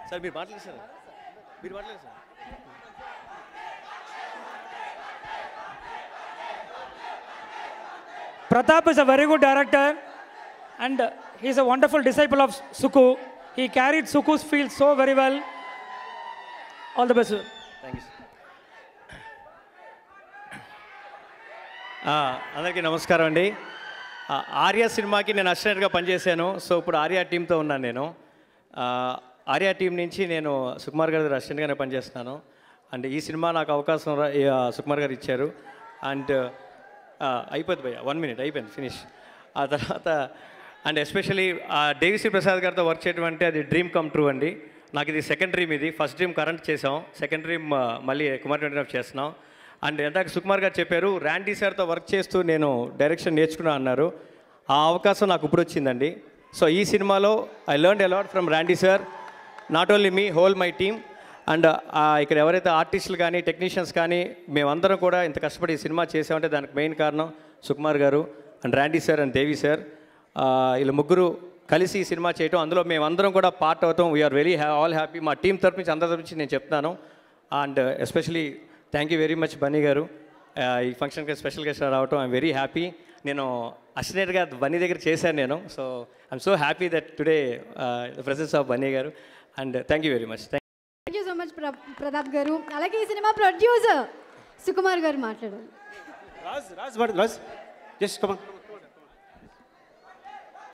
Sir మీరు మాట్లాడు sir మీరు మాట్లాడు sir Pratap is a very good director and he is a wonderful disciple of Suku. He carried Suku's field so very well. All the best. sir. Thank you అందరికీ నమస్కారం అండి ఆ, ఆర్య సినిమాకి నేను అసిస్టెంట్గా పనిచేశాను సో ఇప్పుడు ఆర్య టీంతో ఉన్నాను నేను ఆ, ఆర్య టీం నుంచి నేను సుకుమార్ గారి దగ్గర అసిస్టెంట్గానే పనిచేస్తున్నాను అండ్ ఈ సినిమా నాకు అవకాశం రా- ఈ, ఆ, సుకుమార్ గారు ఇచ్చారు అండ్ అయిపోద్ది భయ్య వన్ మినిట్ అయిపోయింది ఫినిష్ ఆ తర్వాత అండ్ ఎస్పెషలీ దేవిశ్రీ ప్రసాద్ గారితో వర్క్ చేయడం అంటే అది డ్రీమ్ కమ్ ట్రూ అండి నాకు ఇది సెకండ్ డ్రీమ్ ఇది ఫస్ట్ డ్రీమ్ కరెంట్ చేసాం సెకండ్ డ్రీమ్ మళ్ళీ కుమార్ ట్వంటీ చేస్తున్నాం అండ్ ఎందాక సుకుమార్ గారు చెప్పారు ర్యాండీ సార్తో వర్క్ చేస్తూ నేను డైరెక్షన్ నేర్చుకున్నా అన్నారు ఆ అవకాశం నాకు ఇప్పుడు వచ్చిందండి సో ఈ సినిమాలో I learn a lot from Randy sir not only me whole my team and ఇక్కడ ఎవరైతే ఆర్టిస్టులు కానీ టెక్నీషియన్స్ కానీ మేమందరం కూడా ఇంత కష్టపడి ఈ సినిమా చేసామంటే దానికి మెయిన్ కారణం Sukumar garu and Randy sir and Devi sir వీళ్ళు ముగ్గురు కలిసి ఈ సినిమా చేయటం అందులో మేమందరం కూడా పార్ట్ అవుతాం వీఆర్ వెరీ హ్యా ఆల్ హ్యాపీ మా టీం తరపు నుంచి అందరి తరపు నుంచి నేను చెప్తాను and especially thank you very much Bunny garu ఆ, ఈ ఫంక్షన్కి స్పెషల్ గెస్ట్ రావటం ఐఎమ్ వెరీ హ్యాపీ నేను అసినేట్గా బన్నీ దగ్గర చేశాను నేను so I'm so happy that today presence of Bunny garu and thank you very much thank you so much Pratap garu అలాగే ఈ సినిమా ప్రొడ్యూసర్ సుకుమార్ గారు మాట్లాడారు రాజ్ రాజ్ రాజ్ జస్ట్ కమన్